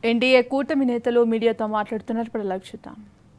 NDA కూటమి నేతలు మీడియాతో మాట్లాడుతున్నారు ఇప్పుడు లక్షిద్దాం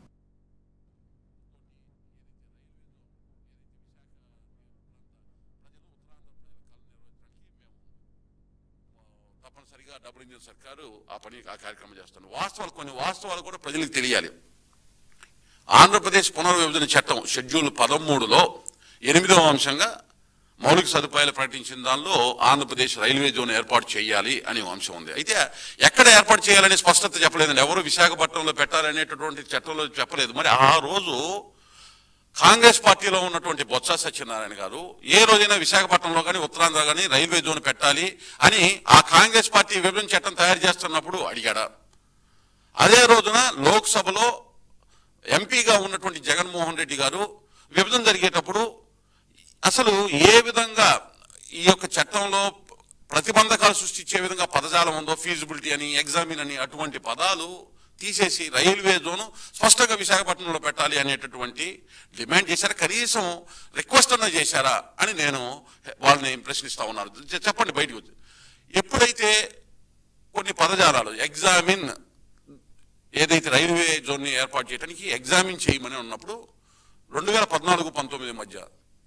తప్పనిసరిగా డబుల్ ఇంజిన్ సర్కారు ఆ పని ఆ కార్యక్రమం చేస్తుంది వాస్తవాలు కొన్ని వాస్తవాలు కూడా ప్రజలకు తెలియాలి ఆంధ్రప్రదేశ్ పునర్విభజన చట్టం షెడ్యూల్ పదమూడులో ఎనిమిదవ అంశంగా మౌలిక సదుపాయాలు ప్రకటించిన దానిలో ఆంధ్రప్రదేశ్ రైల్వే జోన్ ఏర్పాటు చేయాలి అనే అంశం ఉంది అయితే ఎక్కడ ఏర్పాటు చేయాలని స్పష్టత చెప్పలేదండి ఎవరు విశాఖపట్నంలో పెట్టాలనేటటువంటి చట్టంలో చెప్పలేదు మరి ఆ రోజు కాంగ్రెస్ పార్టీలో ఉన్నటువంటి బొత్స సత్యనారాయణ గారు ఏ రోజైనా విశాఖపట్నంలో కానీ ఉత్తరాంధ్ర కానీ రైల్వే జోన్ పెట్టాలి అని ఆ కాంగ్రెస్ పార్టీ విభజన చట్టం తయారు చేస్తున్నప్పుడు అడిగాడా అదే రోజున లోక్సభలో ఎంపీగా ఉన్నటువంటి జగన్మోహన్ రెడ్డి గారు విభజన జరిగేటప్పుడు అసలు ఏ విధంగా ఈ యొక్క చట్టంలో ప్రతిబంధకాలు సృష్టించే విధంగా పదజాలం ఉందో ఫీజిబిలిటీ అని ఎగ్జామిన్ అని అటువంటి పదాలు తీసేసి రైల్వే జోను స్పష్టంగా విశాఖపట్నంలో పెట్టాలి అనేటటువంటి డిమాండ్ చేశారా కనీసం రిక్వెస్ట్ అన్న చేశారా అని నేను వాళ్ళని ప్రశ్నిస్తా ఉన్నారు చె- చెప్పండి బయటకు వచ్చి ఎప్పుడైతే కొన్ని పదజాలాలు ఎగ్జామిన్ ఏదైతే రైల్వే జోన్ని ఏర్పాటు చేయడానికి ఎగ్జామిన్ చేయమని ఉన్నప్పుడు రెండు వేల పద్నాలుగు పంతొమ్మిది మధ్య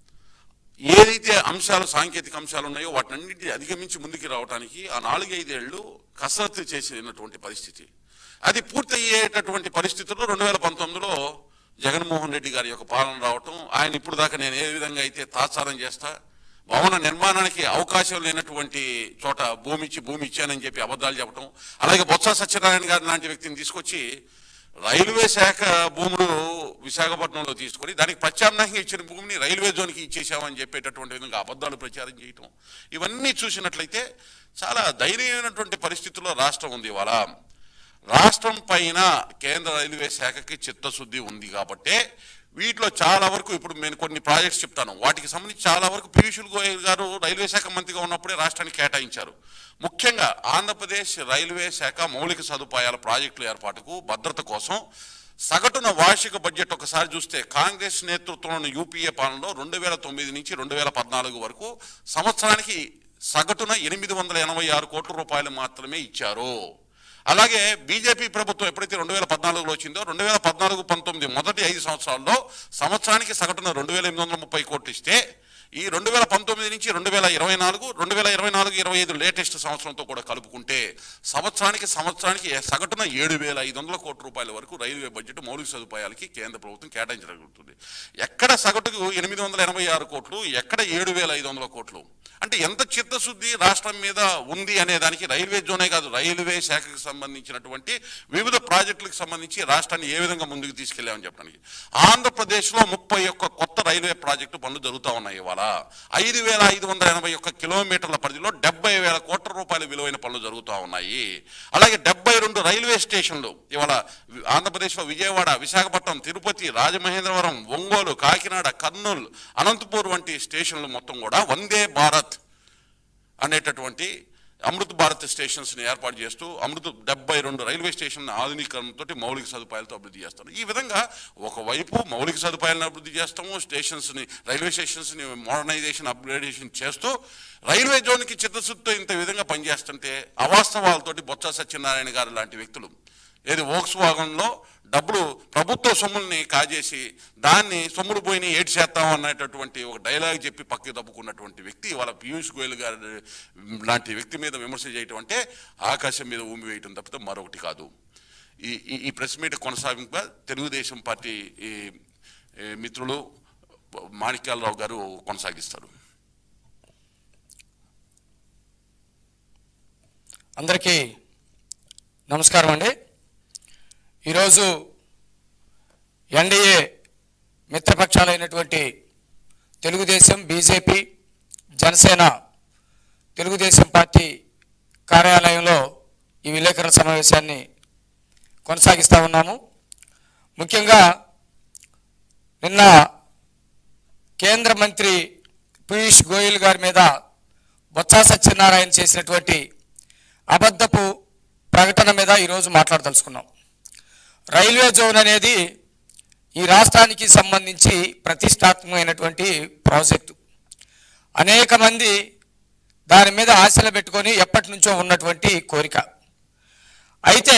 ఏదైతే అంశాలు సాంకేతిక అంశాలు ఉన్నాయో వాటినన్నింటినీ అధిగమించి ముందుకు రావడానికి ఆ నాలుగైదేళ్లు కసరత్తు చేసినటువంటి పరిస్థితి అది పూర్తయ్యేటటువంటి పరిస్థితుల్లో రెండు వేల పంతొమ్మిదిలో జగన్మోహన్ రెడ్డి గారి యొక్క పాలన రావటం ఆయన ఇప్పుడు దాకా నేను ఏ విధంగా అయితే తాత్సారం చేస్తా భవన నిర్మాణానికి అవకాశం లేనటువంటి చోట భూమి ఇచ్చి భూమి ఇచ్చానని చెప్పి అబద్ధాలు చెప్పడం అలాగే బొత్స సత్యనారాయణ గారి లాంటి వ్యక్తిని తీసుకొచ్చి రైల్వే శాఖ భూములు విశాఖపట్నంలో తీసుకొని దానికి ప్రత్యామ్నాయంగా ఇచ్చిన భూమిని రైల్వే జోన్కి ఇచ్చేసామని చెప్పేటటువంటి విధంగా అబద్ధాలు ప్రచారం చేయటం ఇవన్నీ చూసినట్లయితే చాలా దయనీయమైనటువంటి పరిస్థితుల్లో రాష్ట్రం ఉంది ఇవాళ రాష్ట్రం పైన కేంద్ర రైల్వే శాఖకి చిత్తశుద్ధి ఉంది కాబట్టే వీటిలో చాలా వరకు ఇప్పుడు నేను కొన్ని ప్రాజెక్ట్స్ చెప్తాను వాటికి సంబంధించి చాలా వరకు పీయూష్ గోయల్ గారు రైల్వే శాఖ మంత్రిగా ఉన్నప్పుడే రాష్ట్రానికి కేటాయించారు ముఖ్యంగా ఆంధ్రప్రదేశ్ రైల్వే శాఖ మౌలిక సదుపాయాల ప్రాజెక్టుల ఏర్పాటుకు భద్రత కోసం సగటున వార్షిక బడ్జెట్ ఒకసారి చూస్తే కాంగ్రెస్ నేతృత్వంలోని యూపీఏ పాలనలో రెండు వేల తొమ్మిది నుంచి రెండు వేల పద్నాలుగు వరకు సంవత్సరానికి సగటున ఎనిమిది వందల ఎనభై ఆరు కోట్ల రూపాయలు మాత్రమే ఇచ్చారు అలాగే బీజేపీ ప్రభుత్వం ఎప్పుడైతే రెండు వేల పద్నాలుగులో వచ్చిందో రెండు వేల పద్నాలుగు పంతొమ్మిది మొదటి ఐదు సంవత్సరాల్లో సంవత్సరానికి సగటున రెండు వేల ఎనిమిది వందల ముప్పై కోట్లు ఇస్తే ఈ రెండు వేల పంతొమ్మిది నుంచి రెండు వేల ఇరవై నాలుగు రెండు వేల ఇరవై నాలుగు ఇరవై ఐదు లేటెస్ట్ సంవత్సరంతో కూడా కలుపుకుంటే సంవత్సరానికి సంవత్సరానికి సగటున ఏడు వేల ఐదు వందల కోట్ల రూపాయల వరకు రైల్వే బడ్జెట్ మౌలిక సదుపాయాలకి కేంద్ర ప్రభుత్వం కేటాయించగలుగుతుంది ఎక్కడ సగటుకు ఎనిమిది వందల ఎనభై ఆరు కోట్లు ఎక్కడ ఏడు వేల ఐదు వందల కోట్లు అంటే ఎంత చిత్తశుద్ధి రాష్ట్రం మీద ఉంది అనే దానికి రైల్వే జోనే కాదు రైల్వే శాఖకు సంబంధించినటువంటి వివిధ ప్రాజెక్టులకు సంబంధించి రాష్ట్రాన్ని ఏ విధంగా ముందుకు తీసుకెళ్లామని చెప్పడానికి ఆంధ్రప్రదేశ్లో ముప్పై ఒక్క కొత్త రైల్వే ప్రాజెక్టు పనులు జరుగుతూ ఉన్నాయి ఇవాళ ఐదు వేల ఐదు వందల ఎనభై ఒక్క కిలోమీటర్ల పరిధిలో డెబ్బై వేల కోట్ల రూపాయల విలువైన పనులు జరుగుతూ ఉన్నాయి అలాగే డెబ్బై రెండు రైల్వే స్టేషన్లు ఇవాళ వి- ఆంధ్రప్రదేశ్లో విజయవాడ విశాఖపట్నం తిరుపతి రాజమహేంద్రవరం ఒంగోలు కాకినాడ కర్నూలు అనంతపూర్ వంటి స్టేషన్లు మొత్తం కూడా వందే భారత్ అనేటటువంటి అమృత్ భారత్ స్టేషన్స్ని ఏర్పాటు చేస్తూ అమృత్ డెబ్బై రెండు రైల్వే స్టేషన్ ఆధునీకరణతో మౌలిక సదుపాయాలతో అభివృద్ధి చేస్తాం ఈ విధంగా ఒకవైపు మౌలిక సదుపాయాలను అభివృద్ధి చేస్తాము స్టేషన్స్ని రైల్వే స్టేషన్స్ని మోడర్నైజేషన్ అప్గ్రేడేషన్ చేస్తూ రైల్వే జోన్కి చిత్తశుద్ధితో ఇంత విధంగా పనిచేస్తుంటే అవాస్తవాలతోటి బొత్స సత్యనారాయణ గారు లాంటి వ్యక్తులు ఏది వోక్స్ వాగన్లో డబ్బులు ప్రభుత్వ సొమ్ముల్ని కాజేసి దాన్ని సొమ్ములు పోయిన ఏడు చేస్తాం అన్నటువంటి ఒక డైలాగ్ చెప్పి పక్కకి తప్పుకున్నటువంటి వ్యక్తి వాళ్ళ పీయూష్ గోయల్ గారి లాంటి వ్యక్తి మీద విమర్శ చేయటం అంటే ఆకాశం మీద ఊమి వేయటం తప్పితే మరొకటి కాదు ఈ ఈ- ఈ ప్రెస్ మీట్ కొనసాగింప తెలుగుదేశం పార్టీ ఈ ఈ మిత్రులు మాణిక్యాలరావు గారు కొనసాగిస్తారు అందరికీ నమస్కారం అండి ఈరోజు ఎన్డీఏ మిత్రపక్షాలైనటువంటి తెలుగుదేశం బీజేపీ జనసేన తెలుగుదేశం పార్టీ కార్యాలయంలో ఈ విలేకరుల సమావేశాన్ని కొనసాగిస్తూ ఉన్నాము ముఖ్యంగా నిన్న కేంద్ర మంత్రి పీయూష్ గోయల్ గారి మీద బొత్స సత్యనారాయణ చేసినటువంటి అబద్ధపు ప్రకటన మీద ఈరోజు మాట్లాడదలుచుకున్నాం రైల్వే జోన్ అనేది ఈ రాష్ట్రానికి సంబంధించి ప్రతిష్టాత్మకమైనటువంటి ప్రాజెక్టు అనేక మంది దాని మీద ఆశలు పెట్టుకొని ఎప్పటి నుంచో ఉన్నటువంటి కోరిక అయితే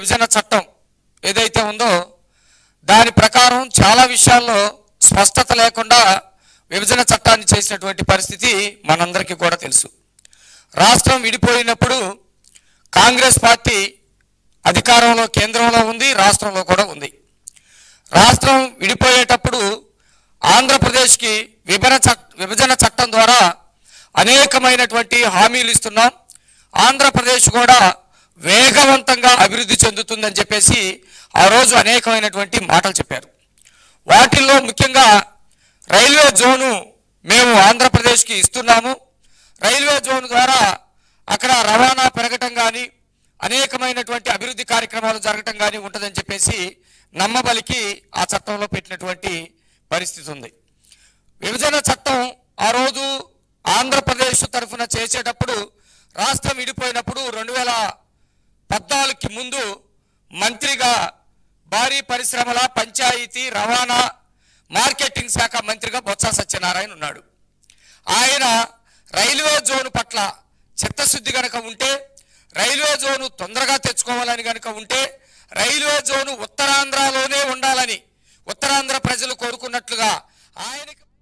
విభజన చట్టం ఏదైతే ఉందో దాని ప్రకారం చాలా విషయాల్లో స్పష్టత లేకుండా విభజన చట్టాన్ని చేసినటువంటి పరిస్థితి మనందరికీ కూడా తెలుసు రాష్ట్రం విడిపోయినప్పుడు కాంగ్రెస్ పార్టీ అధికారంలో కేంద్రంలో ఉంది రాష్ట్రంలో కూడా ఉంది రాష్ట్రం విడిపోయేటప్పుడు ఆంధ్రప్రదేశ్కి విభజన చట్ విభజన చట్టం ద్వారా అనేకమైనటువంటి హామీలు ఇస్తున్నాం ఆంధ్రప్రదేశ్ కూడా వేగవంతంగా అభివృద్ధి చెందుతుందని చెప్పేసి ఆ రోజు అనేకమైనటువంటి మాటలు చెప్పారు వాటిల్లో ముఖ్యంగా రైల్వే జోను మేము ఆంధ్రప్రదేశ్కి ఇస్తున్నాము రైల్వే జోన్ ద్వారా అక్కడ రవాణా పెరగటం కానీ అనేకమైనటువంటి అభివృద్ధి కార్యక్రమాలు జరగటం కానీ ఉంటుందని చెప్పేసి నమ్మబలికి ఆ చట్టంలో పెట్టినటువంటి పరిస్థితి ఉంది విభజన చట్టం ఆ రోజు ఆంధ్రప్రదేశ్ తరఫున చేసేటప్పుడు రాష్ట్రం విడిపోయినప్పుడు రెండు వేల పద్నాలుగుకి ముందు మంత్రిగా భారీ పరిశ్రమల పంచాయతీ రవాణా మార్కెటింగ్ శాఖ మంత్రిగా బొత్స సత్యనారాయణ ఉన్నాడు ఆయన రైల్వే జోన్ పట్ల చిత్తశుద్ధి గనక ఉంటే రైల్వే జోను తొందరగా తెచ్చుకోవాలని గనక ఉంటే రైల్వే జోను ఉత్తరాంధ్రలోనే ఉండాలని ఉత్తరాంధ్ర ప్రజలు కోరుకున్నట్లుగా ఆయనకి